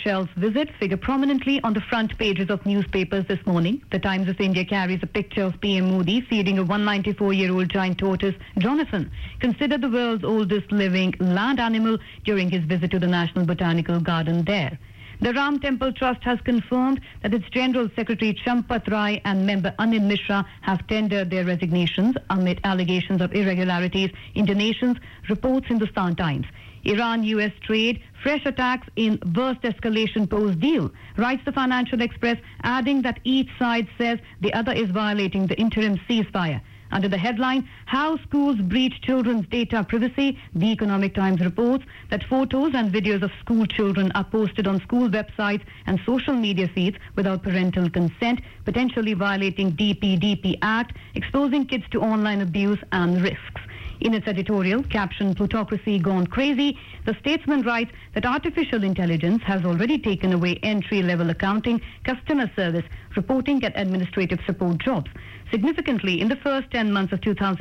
Seychelles visit figure prominently on the front pages of newspapers this morning. The Times of India carries a picture of PM Modi feeding a 194-year-old giant tortoise, Jonathan, considered the world's oldest living land animal during his visit to the National Botanical Garden there. The Ram Temple Trust has confirmed that its General Secretary Champat Rai and member Anil Mishra have tendered their resignations amid allegations of irregularities in donations, reports Hindustan Times. Iran-US trade, fresh attacks in worst escalation post-deal, writes the Financial Express, adding that each side says the other is violating the interim ceasefire. Under the headline, How Schools Breach Children's Data Privacy, the Economic Times reports that photos and videos of school children are posted on school websites and social media feeds without parental consent, potentially violating DPDP Act, exposing kids to online abuse and risks. In its editorial, captioned Plutocracy Gone Crazy, the statesman writes that artificial intelligence has already taken away entry level accounting, customer service, reporting, and administrative support jobs. Significantly, in the first 10 months of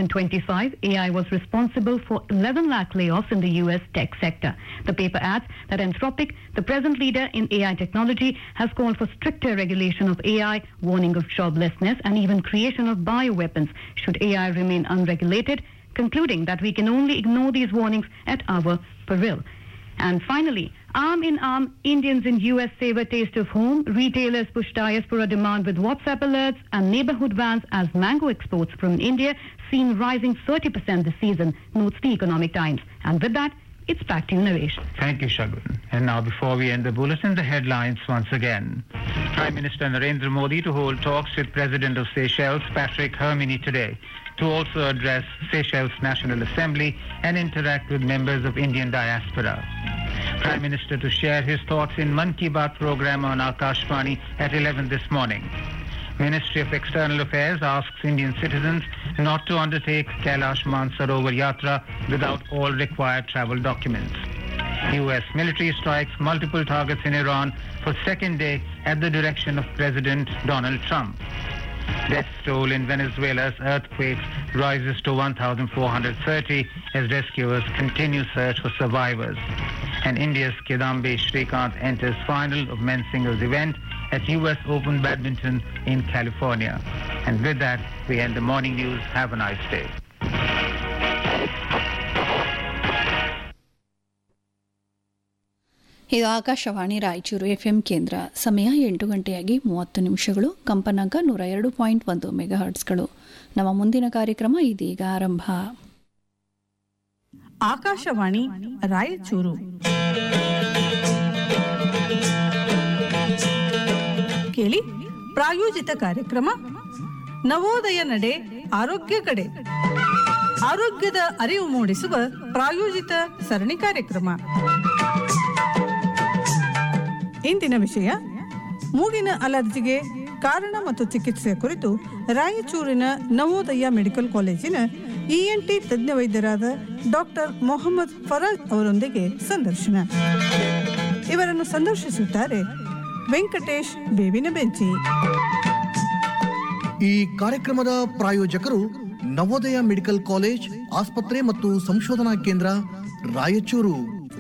2025, AI was responsible for 11 lakh layoffs in the US tech sector. The paper adds that Anthropic, the present leader in AI technology, has called for stricter regulation of AI, warning of joblessness, and even creation of bioweapons should AI remain unregulated, concluding that we can only ignore these warnings at our peril. And finally, arm in arm, Indians in US savor taste of home. Retailers push diaspora demand with WhatsApp alerts and neighborhood vans as mango exports from India seen rising 30% this season, notes the Economic Times. And with that, it's back to you, Naresh. Thank you, Shagun. And now, before we end the bulletin, the headlines once again. Prime Minister Narendra Modi to hold talks with President of Seychelles, Patrick Herminy, today to also address Seychelles National Assembly and interact with members of Indian diaspora. Prime Minister to share his thoughts in Man Ki Baat program on Akashvani at 11 this morning. Ministry of External Affairs asks Indian citizens not to undertake Kailash Mansarovar Yatra without all required travel documents. U.S. military strikes multiple targets in Iran for second day at the direction of President Donald Trump. Death toll in Venezuela's earthquakes rises to 1,430 as rescuers continue search for survivors. And India's Kidambi Srikanth enters final of men's singles event at U.S. Open Badminton in California. And with that, we end the morning news. Have a nice day. ಇದು Akashvani Raichur FM ಕೇಂದ್ರ ಸಮಯ ಎಂಟು ಗಂಟೆಯಾಗಿ ಮೂವತ್ತು ನಿಮಿಷಗಳು ಕಂಪನಾಂಕ ನೂರ ಎರಡು point ಒಂದು ಮೆಗಾಹರ್ಟ್ಸ್ಗಳು ನಮ್ಮ ಮುಂದಿನ ಕಾರ್ಯಕ್ರಮ ಇದೀಗ ಆರಂಭ ಆಕಾಶವಾಣಿ ರಾಯಚೂರು ಕೇಳಿ ಪ್ರಾಯೋಜಿತ ಕಾರ್ಯಕ್ರಮ ನವೋದಯ ನಡೆ ಆರೋಗ್ಯ ಕಡೆ ಆರೋಗ್ಯದ ಅರಿವು ಮೂಡಿಸುವ ಪ್ರಾಯೋಜಿತ ಸರಣಿ ಕಾರ್ಯಕ್ರಮ ಇಂದಿನ ವಿಷಯ ಮೂಗಿನ ಅಲರ್ಜಿಗೆ ಕಾರಣ ಮತ್ತು ಚಿಕಿತ್ಸೆ ಕುರಿತು ರಾಯಚೂರಿನ ನವೋದಯ ಮೆಡಿಕಲ್ ಕಾಲೇಜಿನ ಇಎನ್ಟಿ ತಜ್ಞ ವೈದ್ಯರಾದ ಡಾಕ್ಟರ್ ಮೊಹಮ್ಮದ್ ಫರಾಜ್ ಅವರೊಂದಿಗೆ ಸಂದರ್ಶನ ಇವರನ್ನು ಸಂದರ್ಶಿಸುತ್ತಾರೆ ವೆಂಕಟೇಶ್ ಬೇವಿನ ಬೆಂಚಿ ಈ ಕಾರ್ಯಕ್ರಮದ ಪ್ರಾಯೋಜಕರು ನವೋದಯ ಮೆಡಿಕಲ್ ಕಾಲೇಜ್ ಆಸ್ಪತ್ರೆ ಮತ್ತು ಸಂಶೋಧನಾ ಕೇಂದ್ರ ರಾಯಚೂರು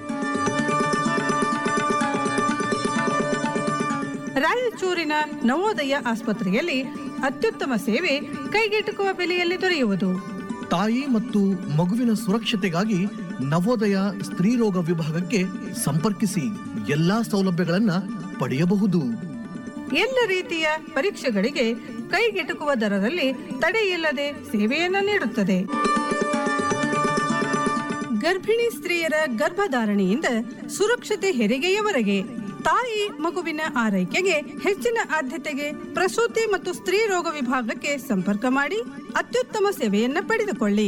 ರಾಯಚೂರಿನ ನವೋದಯ ಆಸ್ಪತ್ರೆಯಲ್ಲಿ ಅತ್ಯುತ್ತಮ ಸೇವೆ ಕೈಗೆಟುಕುವ ಬೆಲೆಯಲ್ಲಿ ದೊರೆಯುವುದು ತಾಯಿ ಮತ್ತು ಮಗುವಿನ ಸುರಕ್ಷತೆಗಾಗಿ ನವೋದಯ ಸ್ತ್ರೀರೋಗ ವಿಭಾಗಕ್ಕೆ ಸಂಪರ್ಕಿಸಿ ಎಲ್ಲಾ ಸೌಲಭ್ಯಗಳನ್ನ ಪಡೆಯಬಹುದು ಎಲ್ಲ ರೀತಿಯ ಪರೀಕ್ಷೆಗಳಿಗೆ ಕೈಗೆಟುಕುವ ದರದಲ್ಲಿ ತಡೆಯಿಲ್ಲದೆ ಸೇವೆಯನ್ನು ನೀಡುತ್ತದೆ ಗರ್ಭಿಣಿ ಸ್ತ್ರೀಯರ ಗರ್ಭಧಾರಣೆಯಿಂದ ಸುರಕ್ಷತೆ ಹೆರಿಗೆಯವರೆಗೆ ತಾಯಿ ಮಗುವಿನ ಆರೈಕೆಗೆ ಹೆಚ್ಚಿನ ಆದ್ಯತೆಗೆ ಪ್ರಸೂತಿ ಮತ್ತು ಸ್ತ್ರೀ ರೋಗ ವಿಭಾಗಕ್ಕೆ ಸಂಪರ್ಕ ಮಾಡಿ ಅತ್ಯುತ್ತಮ ಸೇವೆಯನ್ನ ಪಡೆದುಕೊಳ್ಳಿ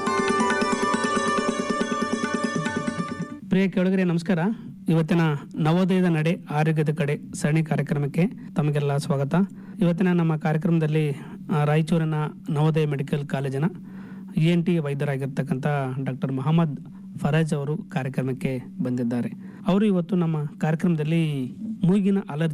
ಪ್ರಿಯ ಕೆಳಗರೆ ನಮಸ್ಕಾರ ಇವತ್ತಿನ ನವೋದಯದ ನಡೆ ಆರೋಗ್ಯದ ಕಡೆ ಸರಣಿ ಕಾರ್ಯಕ್ರಮಕ್ಕೆ ತಮಗೆಲ್ಲ ಸ್ವಾಗತ ಇವತ್ತಿನ ನಮ್ಮ ಕಾರ್ಯಕ್ರಮದಲ್ಲಿ ಆ, ರಾಯಚೂರಿನ ನವೋದಯ ಮೆಡಿಕಲ್ ಕಾಲೇಜಿನ ಇ ಎನ್ ಟಿ ವೈದ್ಯರಾಗಿರ್ತಕ್ಕಂಥ ಡಾಕ್ಟರ್ ಮೊಹಮ್ಮದ್ ಫರಾಜ್ ಅವರು ಕಾರ್ಯಕ್ರಮಕ್ಕೆ ಬಂದಿದ್ದಾರೆ ಅವರು ಇವತ್ತು ನಮ್ಮ ಕಾರ್ಯಕ್ರಮದಲ್ಲಿ ಮೂಗಿನ ಅಲರ್ಜಿ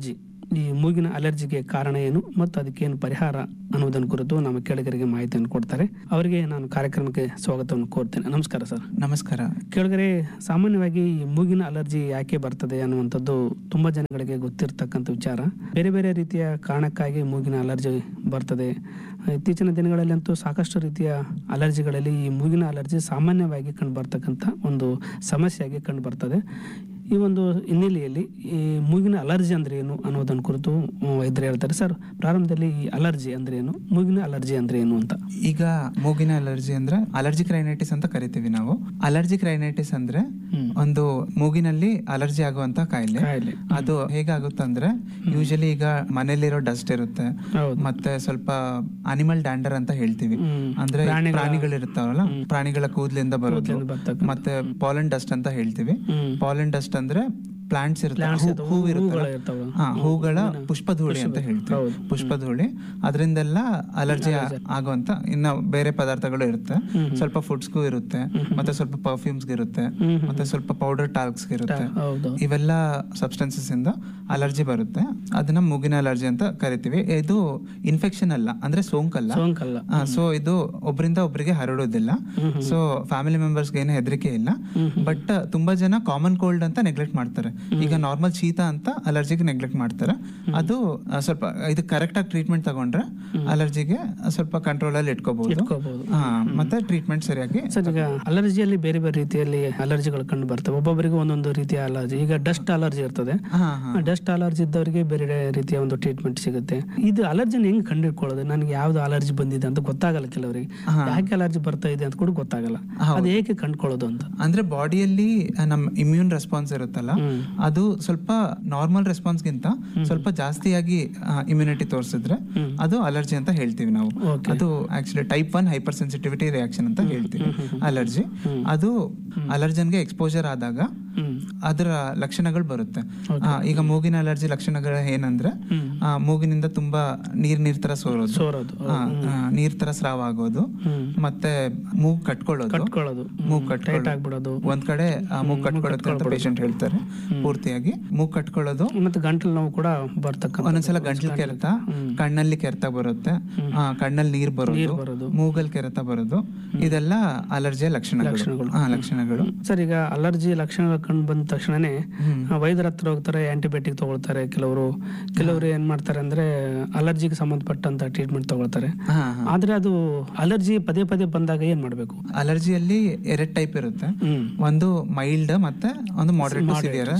ಈ ಮೂಗಿನ ಅಲರ್ಜಿಗೆ ಕಾರಣ ಏನು ಮತ್ತು ಅದಕ್ಕೇನು ಪರಿಹಾರ ಅನ್ನೋದನ್ನು ಕುರಿತು ನಮ್ಮ ಕೇಳಿಗರಿಗೆ ಮಾಹಿತಿಯನ್ನು ಕೊಡ್ತಾರೆ ಅವರಿಗೆ ನಾನು ಕಾರ್ಯಕ್ರಮಕ್ಕೆ ಸ್ವಾಗತವನ್ನು ಕೋರ್ತೇನೆ ನಮಸ್ಕಾರ ಸರ್ ನಮಸ್ಕಾರ ಕೆಳಗರೆ ಸಾಮಾನ್ಯವಾಗಿ ಈ ಮೂಗಿನ ಅಲರ್ಜಿ ಯಾಕೆ ಬರ್ತದೆ ಅನ್ನುವಂಥದ್ದು ತುಂಬಾ ಜನಗಳಿಗೆ ಗೊತ್ತಿರ್ತಕ್ಕಂಥ ವಿಚಾರ ಬೇರೆ ಬೇರೆ ರೀತಿಯ ಕಾರಣಕ್ಕಾಗಿ ಮೂಗಿನ ಅಲರ್ಜಿ ಬರ್ತದೆ ಇತ್ತೀಚಿನ ದಿನಗಳಲ್ಲಂತೂ ಸಾಕಷ್ಟು ರೀತಿಯ ಅಲರ್ಜಿಗಳಲ್ಲಿ ಈ ಮೂಗಿನ ಅಲರ್ಜಿ ಸಾಮಾನ್ಯವಾಗಿ ಕಂಡು ಬರ್ತಕ್ಕಂಥ ಒಂದು ಸಮಸ್ಯೆಯಾಗಿ ಕಂಡು ಬರ್ತದೆ ಈ ಒಂದು ಹಿನ್ನೆಲೆಯಲ್ಲಿ ಈ ಮೂಗಿನ ಅಲರ್ಜಿ ಅಂದ್ರೆ ಏನು ಅನ್ನೋದನ್ನು ಕುರಿತು ಆ, ವೈದ್ಯರು ಹೇಳ್ತಾರೆ ಸರ್ ಪ್ರಾರಂಭದಲ್ಲಿ ಈ ಅಲರ್ಜಿ ಅಂದ್ರೆ ಏನು ಮೂಗಿನ ಅಲರ್ಜಿ ಅಂದ್ರೆ ಏನು ಅಂತ ಈಗ ಮೂಗಿನ ಅಲರ್ಜಿ ಅಂದ್ರೆ ಅಲರ್ಜಿಕ್ ರೈನೈಟಿಸ್ ಅಂತ ಕರಿತೀವಿ ನಾವು ಅಲರ್ಜಿಕ್ ರೈನೈಟಿಸ್ ಅಂದ್ರೆ ಒಂದು ಮೂಗಿನಲ್ಲಿ ಅಲರ್ಜಿ ಆಗುವಂತ ಕಾಯಿಲೆ ಕಾಯಿಲೆ. ಅದು ಹೇಗಾಗುತ್ತಂದ್ರೆ ಯೂಶಲಿ ಈಗ ಮನೇಲಿರೋ ಡಸ್ಟ್ ಇರುತ್ತೆ ಹೌದು. ಮತ್ತೆ ಸ್ವಲ್ಪ ಅನಿಮಲ್ ಡ್ಯಾಂಡರ್ ಅಂತ ಹೇಳ್ತೀವಿ ಹ್ಮ್. ಅಂದ್ರೆ ಪ್ರಾಣಿಗಳ- ಪ್ರಾಣಿಗಳಿರ್ತಾವಲ್ಲ ಪ್ರಾಣಿಗಳ ಕೂದಲಿಂದ ಬರೋದು ಕೂದ್ಲಿಂದ ಬರ್ತಕ್ಕಂಥ. ಮತ್ತೆ ಪಾಲನ್ ಡಸ್ಟ್ ಅಂತ ಹೇಳ್ತೀವಿ ಹ್ಮ್. ಪಾಲನ್ ಡಸ್ಟ್ ಅಂದ್ರೆ ಪ್ಲಾಂಟ್ಸ್ ಇರುತ್ತೆ Plants ಹೂ- ಇರ್ತವೆ, ಹೂವು ಹೂಗಳು ಇರುತ್ತಲ್ಲ? ಇರ್ತವೆ. ಹಾ, ಹೂಗಳ ಪುಷ್ಪಧೂಳಿ ಅಂತ ಹೇಳ್ತೀವಿ ಹೌದು. ಪುಷ್ಪಧೂಳಿ ಅದರಿಂದೆಲ್ಲ ಅಲರ್ಜಿ ಆಗುವಂತ ಇನ್ನ ಬೇರೆ ಪದಾರ್ಥಗಳು ಇರುತ್ತೆ ಸ್ವಲ್ಪ ಫುಡ್ಸ್ಗೂ ಇರುತ್ತೆ ಮತ್ತೆ ಸ್ವಲ್ಪ ಪರ್ಫ್ಯೂಮ್ಸ್ ಇರುತ್ತೆ ಮತ್ತೆ ಸ್ವಲ್ಪ ಪೌಡರ್ ಟಾಲ್ಕ್ಸ್ ಇರುತ್ತೆ ಹೌದು ಇವೆಲ್ಲ ಸಬ್ಸ್ಟೆನ್ಸಸ್ ಇಂದ ಅಲರ್ಜಿ ಬರುತ್ತೆ ಅದನ್ನ ಮೂಗಿನ ಅಲರ್ಜಿ ಅಂತ ಕರಿತೀವಿ ಇದು ಇನ್ಫೆಕ್ಷನ್ ಅಲ್ಲ ಅಂದ್ರೆ ಸೋಂಕಲ್ಲ ಸೋಂಕಲ್ಲ ಸೊ ಇದು ಒಬ್ಬರಿಂದ ಒಬ್ಬರಿಗೆ ಹರಡೋದಿಲ್ಲ ಸೊ ಫ್ಯಾಮಿಲಿ ಮೆಂಬರ್ಸ್ಗೆ ಏನು ಹೆದರಿಕೆ ಇಲ್ಲ ಬಟ್ ತುಂಬಾ ಜನ ಕಾಮನ್ ಕೋಲ್ಡ್ ಅಂತ ನೆಗ್ಲೆಕ್ಟ್ ಮಾಡ್ತಾರೆ ಈಗ ನಾರ್ಮಲ್ ಶೀತ ಅಂತ ಅಲರ್ಜಿಗೆ ನೆಗ್ಲೆಕ್ಟ್ ಮಾಡ್ತಾರೆ ಅದು ಆ, ಸ್ವಲ್ಪ ಇದು ಕರೆಕ್ಟ್ ಆಗಿ ಟ್ರೀಟ್ಮೆಂಟ್ ತಗೊಂಡ್ರೆ ಅಲರ್ಜಿಗೆ ಸ್ವಲ್ಪ ಕಂಟ್ರೋಲ್ ಅಲ್ಲಿ ಇಟ್ಕೋಬಹುದು ಇಟ್ಕೋಬಹುದು ಹಾ ಮತ್ತೆ ಟ್ರೀಟ್ಮೆಂಟ್ ಸರಿಯಾಗಿ ಸರ್ ಈಗ ಅಲರ್ಜಿಯಲ್ಲಿ ಬೇರೆ ಬೇರೆ ರೀತಿಯಲ್ಲಿ ಅಲರ್ಜಿಗಳು ಕಂಡು ಬರ್ತವೆ ಒಬ್ಬೊಬ್ಬರಿಗೆ ಒಂದೊಂದು ರೀತಿಯ ಅಲರ್ಜಿ ಈಗ ಡಸ್ಟ್ ಅಲರ್ಜಿ ಇರ್ತದೆ ಹಾ ಹಾ ಡಸ್ಟ್ ಅಲರ್ಜಿ ಇದ್ದವರಿಗೆ ಬೇರೆ ರೀತಿಯ ಒಂದು ಟ್ರೀಟ್ಮೆಂಟ್ ಸಿಗುತ್ತೆ ಇದು ಅಲರ್ಜಿನ ಹೆಂಗ್ ಕಂಡುಹಿಡ್ಕೊಳ್ಳೋದು ನನಗೆ ಯಾವ್ದು ಅಲರ್ಜಿ ಬಂದಿದೆ ಅಂತ ಗೊತ್ತಾಗಲ್ಲ ಕೆಲವರಿಗೆ ಯಾಕೆ ಅಲರ್ಜಿ ಬರ್ತಾ ಇದೆ ಅಂತ ಕೂಡ ಗೊತ್ತಾಗಲ್ಲ ಅದು ಹೇಗೆ ಕಂಡುಕೊಳ್ಳೋದು ಅಂತ ಅಂದ್ರೆ ಬಾಡಿಯಲ್ಲಿ ನಮ್ಮ ಇಮ್ಯೂನ್ ರೆಸ್ಪಾನ್ಸ್ ಇರುತ್ತಲ್ಲ ಹ್ಮ್. ಅದು ಸ್ವಲ್ಪ ನಾರ್ಮಲ್ ರೆಸ್ಪಾನ್ಸ್ಗಿಂತ ಸ್ವಲ್ಪ ಜಾಸ್ತಿಯಾಗಿ ಇಮ್ಯುನಿಟಿ ತೋರಿಸಿದ್ರೆ ಅದು ಅಲರ್ಜಿ ಅಂತ ಹೇಳ್ತೀವಿ ನಾವು Okay. ಅದು actually type one hypersensitivity reaction ಅಂತ ಹೇಳ್ತೀವಿ ಅಲರ್ಜಿ ಅದು ಅಲರ್ಜನ್ಗೆ ಎಕ್ಸ್ಪೋಜರ್ ಆದಾಗ ಹ್ಮ್ ಅದರ ಲಕ್ಷಣಗಳು ಬರುತ್ತೆ ಆ, ಈಗ ಮೂಗಿನ ಅಲರ್ಜಿ ಲಕ್ಷಣಗಳು ಏನಂದ್ರೆ ಆ, ಮೂಗಿನಿಂದ ತುಂಬಾ ನೀರ್ ನೀರ್ ತರ ಸೋರೋದು ಸೋರೋದು ಆ, ಆ, ನೀರ್ ತರ ಸ್ರಾವ ಆಗೋದು ಹ್ಮ್. ಮತ್ತೆ ಮೂಗ್ ಕಟ್ಕೊಳ್ಳೋದು ಕಟ್ಕೊಳ್ಳೋದು ಮೂಗ್ ಟೈಟ್ ಕಟ್ಕೊಳ್ಳೋದು ಆಗ್ಬಿಡೋದು ಒಂದ್ ಕಡೆ ಆ, ಮೂಗ್ ಕಟ್ಕೊಳ್ಳುತ್ತೆ ಅಂತ ಪೇಷಂಟ್ ಹೇಳ್ತಾರೆ ಪೂರ್ತಿಯಾಗಿ ಮೂಗ್ ಕಟ್ಕೊಳ್ಳೋದು ಮತ್ತೆ ಗಂಟಲು ನೋವು ಕೂಡ ಬರ್ತಕ್ಕಂಥ ಒಂದೊಂದ್ಸಲ ಗಂಟ್ಲು ಕೆರೆತ ಕಣ್ಣಲ್ಲಿ ಕೆರೆತ ಬರುತ್ತೆ ಆ, ಕಣ್ಣಲ್ಲಿ ನೀರ್ ಬರೋದು. ಬರೋದು ಮೂಗಲ್ ಕೆರೆತ ಬರೋದು ಇದೆಲ್ಲ ಅಲರ್ಜಿಯ ಲಕ್ಷಣಗಳು ಹಾ ಲಕ್ಷಣಗಳು ಸರ್ ಈಗ ಅಲರ್ಜಿ ಲಕ್ಷಣಗಳು ಕಂಡು ಬಂದ ತಕ್ಷಣನೇ ಆ, ವೈದ್ಯರ ಹತ್ರ ಹೋಗ್ತಾರೆ ಆಂಟಿಬಯೋಟಿಕ್ ತಗೊಳ್ತಾರೆ ಕೆಲವರು ಕೆಲವರು ಏನ್ ಮಾಡ್ತಾರೆ ಅಂದ್ರೆ ಅಲರ್ಜಿಗೆ ಸಂಬಂಧಪಟ್ಟಂತ ಟ್ರೀಟ್ಮೆಂಟ್ ತಗೊಳ್ತಾರೆ ಹಾ ಹಾ ಆದ್ರೆ ಅದು ಅಲರ್ಜಿ ಪದೇ ಪದೇ ಬಂದಾಗ ಏನ್ ಮಾಡ್ಬೇಕು ಅಲರ್ಜಿಯಲ್ಲಿ ಎರಡ್ ಟೈಪ್ ಇರುತ್ತೆ ಹ್ಮ್ ಒಂದು ಮೈಲ್ಡ್ ಮತ್ತೆ ಒಂದು ಮಾಡರೇಟ್ ಸಿವಿಯರ್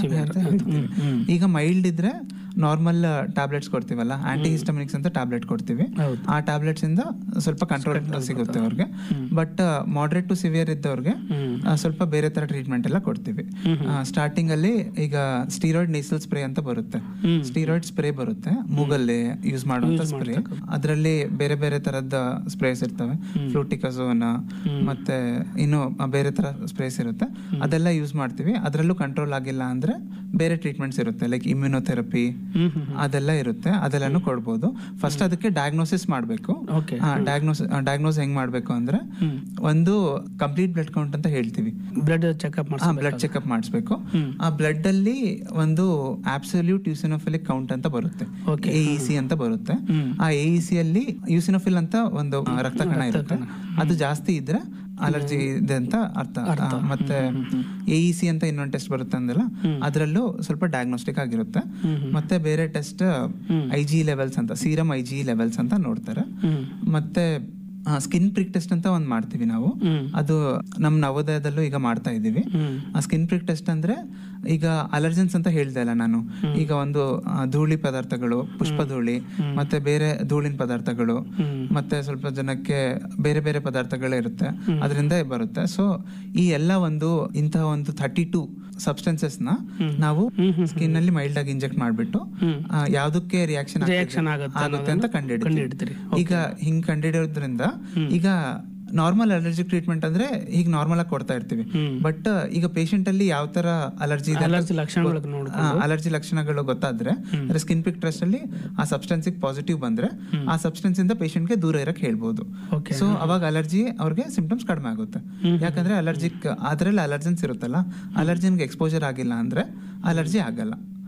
ಈಗ ಮೈಲ್ಡ್ ಇದ್ರೆ ನಾರ್ಮಲ್ ಟ್ಯಾಬ್ಲೆಟ್ಸ್ ಕೊಡ್ತೀವಲ್ಲ ಆಂಟಿ ಹಿಸ್ಟಮಿನಿಕ್ಸ್ ಅಂತ ಟ್ಯಾಬ್ಲೆಟ್ ಕೊಡ್ತೀವಿ ಹೌದು. ಆ ಟ್ಯಾಬ್ಲೆಟ್ಸ್ ಇಂದ ಸ್ವಲ್ಪ ಕಂಟ್ರೋಲ್ ಸಿಗುತ್ತೆ ಅವ್ರಿಗೆ ಬಟ್ ಮಾಡರೇಟ್ ಟು ಸಿವಿಯರ್ ಇದ್ದವ್ರಿಗೆ ಹ್ಮ್. ಆ, ಸ್ವಲ್ಪ ಬೇರೆ ತರ ಟ್ರೀಟ್ಮೆಂಟ್ ಎಲ್ಲ ಕೊಡ್ತೀವಿ ಸ್ಟಾರ್ಟಿಂಗ್ ಅಲ್ಲಿ ಈಗ ಸ್ಟೀರಾಯ್ಡ್ ನೇಸಲ್ ಸ್ಪ್ರೇ ಅಂತ ಬರುತ್ತೆ ಹ್ಮ್. ಸ್ಟೀರಾಯ್ಡ್ ಸ್ಪ್ರೇ ಬರುತ್ತೆ ಮೂಗಲ್ಲಿ ಯೂಸ್ ಮಾಡುವಂತ ಸ್ಪ್ರೇ ಅದರಲ್ಲಿ ಬೇರೆ ಬೇರೆ ತರದ ಸ್ಪ್ರೇಸ್ ಇರ್ತವೆ ಫ್ಲೂಟಿಕಝೋನ್ ಮತ್ತೆ ಇನ್ನು ಬೇರೆ ತರ ಸ್ಪ್ರೇಸ್ ಇರುತ್ತೆ ಅದೆಲ್ಲ ಯೂಸ್ ಮಾಡ್ತೀವಿ ಅದರಲ್ಲೂ ಕಂಟ್ರೋಲ್ ಆಗಿಲ್ಲ ಅಂದ್ರೆ ಬೇರೆ ಟ್ರೀಟ್ಮೆಂಟ್ಸ್ ಇರುತ್ತೆ ಲೈಕ್ ಇಮ್ಯುನೋಥೆರಪಿ ಹ್ಮ್ ಹ್ಮ್ ಅದೆಲ್ಲ ಇರುತ್ತೆ ಅದೆಲ್ಲಾನು ಕೊಡ್ಬೋದು ಫಸ್ಟ್ ಅದಕ್ಕೆ ಡಯಾಗ್ನೋಸಿಸ್ ಮಾಡಬೇಕು ಓಕೆ ಡಯಾಗ್ನೋಸ್ ಡಯಾಗ್ನೋಸ್ ಹೆಂಗ್ ಮಾಡ್ಬೇಕು ಅಂದ್ರೆ ಒಂದು ಕಂಪ್ಲೀಟ್ ಬ್ಲಡ್ ಕೌಂಟ್ ಅಂತ ಹೇಳ್ತೀವಿ ಬ್ಲಡ್ ಚೆಕ್ಅಪ್ ಆ ಬ್ಲಡ್ ಚೆಕ್ಅಪ್ ಮಾಡಿಸ್ಬೇಕು ಆ ಬ್ಲಡ್ ಅಲ್ಲಿ ಒಂದು ಆಬ್ಸಲ್ಯೂಟ್ ಯೂಸಿನೋಫಿಲಿಕ್ ಕೌಂಟ್ ಅಂತ ಬರುತ್ತೆ Okay. ಎ ಸಿ ಅಂತ ಬರುತ್ತೆ ಹ್ಮ್. ಆ ಎ ಸಿ ಅಲ್ಲಿ ಯೂಸಿನೋಫಿಲ್ ಅಂತ ಒಂದು ರಕ್ತ ಕಣ ಇರುತ್ತೆ ಅದು ಜಾಸ್ತಿ ಇದ್ರೆ ಅಲರ್ಜಿ ಇದೆ ಅಂತ ಅರ್ಥ ಆ, ಮತ್ತೆ ಎ ಸಿ ಅಂತ ಇನ್ನೊಂದು ಟೆಸ್ಟ್ ಬರುತ್ತೆ ಅಂದಲ್ಲ ಅದರಲ್ಲೂ ಸ್ವಲ್ಪ ಡಯಾಗ್ನೋಸ್ಟಿಕ್ ಆಗಿರುತ್ತೆ ಮತ್ತೆ ಬೇರೆ ಟೆಸ್ಟ್ ಐ ಜಿ ಲೆವೆಲ್ಸ್ ಅಂತ ಸೀರಮ್ ಐ ಜಿ ಲೆವೆಲ್ಸ್ ಅಂತ ನೋಡ್ತಾರೆ ಹ್ಮ್ ಮತ್ತೆ ಸ್ಕಿನ್ ಪ್ರಿಕ್ ಟೆಸ್ಟ್ ಅಂತ ಒಂದ್ ಮಾಡ್ತೀವಿ ನಾವು ಹ್ಮ್. ಅದು ನಮ್ ನವೋದಯದಲ್ಲೂ ಈಗ ಮಾಡ್ತಾ ಇದೀವಿ ಹ್ಮ್ ಆ ಸ್ಕಿನ್ ಪ್ರಿಕ್ ಟೆಸ್ಟ್ ಅಂದ್ರೆ ಈಗ ಅಲರ್ಜೆನ್ಸ್ ಅಂತ ಹೇಳ್ದೆ ಅಲ್ಲ ನಾನು ಈಗ ಒಂದು ಆ, ಧೂಳಿ ಪದಾರ್ಥಗಳು ಪುಷ್ಪ ಧೂಳಿ ಮತ್ತೆ ಬೇರೆ ಧೂಳಿನ ಪದಾರ್ಥಗಳು ಹ್ಮ್. ಮತ್ತೆ ಸ್ವಲ್ಪ ಜನಕ್ಕೆ ಬೇರೆ ಬೇರೆ ಪದಾರ್ಥಗಳೇ ಇರುತ್ತೆ ಅದರಿಂದ ಬರುತ್ತೆ ಸೊ ಈ ಎಲ್ಲ ಒಂದು ಇಂತಹ ಒಂದು ಥರ್ಟಿ ಟೂ ಸಬ್ಸ್ಟೆನ್ಸಸ್ ನ ನಾವು ಸ್ಕಿನ್ ಅಲ್ಲಿ ಮೈಲ್ಡ್ ಆಗಿ ಇಂಜೆಕ್ಟ್ ಮಾಡ್ಬಿಟ್ಟು ಆ, ಯಾವ್ದಕ್ಕೆ ರಿಯಾಕ್ಷನ್ Reaction ಆಗುತ್ತೆ ಆಗುತ್ತೆ ಅಂತ ಕಂಡುಹಿಡಿತೀರಿ. ಕಂಡುಹಿಡಿತೀವಿ ಈಗ ಹಿಂಗ್ ಕಂಡುಹಿಡಿಯೋದ್ರಿಂದ ಈಗ ನಾರ್ಮಲ್ ಅಲರ್ಜಿಕ್ ಟ್ರೀಟ್ಮೆಂಟ್ ಅಂದ್ರೆ ಈಗ ನಾರ್ಮಲ್ ಆಗಿ ಕೊಡ್ತಾ ಇರ್ತೀವಿ ಬಟ್ ಈಗ ಪೇಷಂಟ್ ಅಲ್ಲಿ ಯಾವ ತರ ಅಲರ್ಜಿ ಇದೆ ಅಲರ್ಜಿ ಲಕ್ಷಣಗಳು ನೋಡಿ ಅಲರ್ಜಿ ಲಕ್ಷಣಗಳು ಗೊತ್ತಾದ್ರೆ ಸ್ಕಿನ್ ಪಿಕ್ ಟ್ರೆಸ್ಟ್ ಅಲ್ಲಿ ಆ ಸಬ್ಸ್ಟೆನ್ಸ್ ಪಾಸಿಟಿವ್ ಬಂದ್ರೆ ಆ ಸಬ್ಸ್ಟೆನ್ಸ್ ಇಂದ patient ಗೆ ದೂರ ಇರಕ್ ಹೇಳ್ಬೋದು ಓಕೆ ಸೊ ಅವಾಗ ಅಲರ್ಜಿ ಅವ್ರಿಗೆ ಸಿಂಪ್ಟಮ್ಸ್ ಕಡಿಮೆ ಆಗುತ್ತೆ ಯಾಕಂದ್ರೆ ಅಲರ್ಜಿಕ್ ಅದ್ರಲ್ಲಿ ಅಲರ್ಜನ್ಸ್ ಇರುತ್ತಲ್ಲ ಅಲರ್ಜಿನ್ಗೆ ಎಕ್ಸ್ಪೋಜರ್ ಆಗಿಲ್ಲ ಅಂದ್ರೆ ಅಲರ್ಜಿ ಆಗಲ್ಲ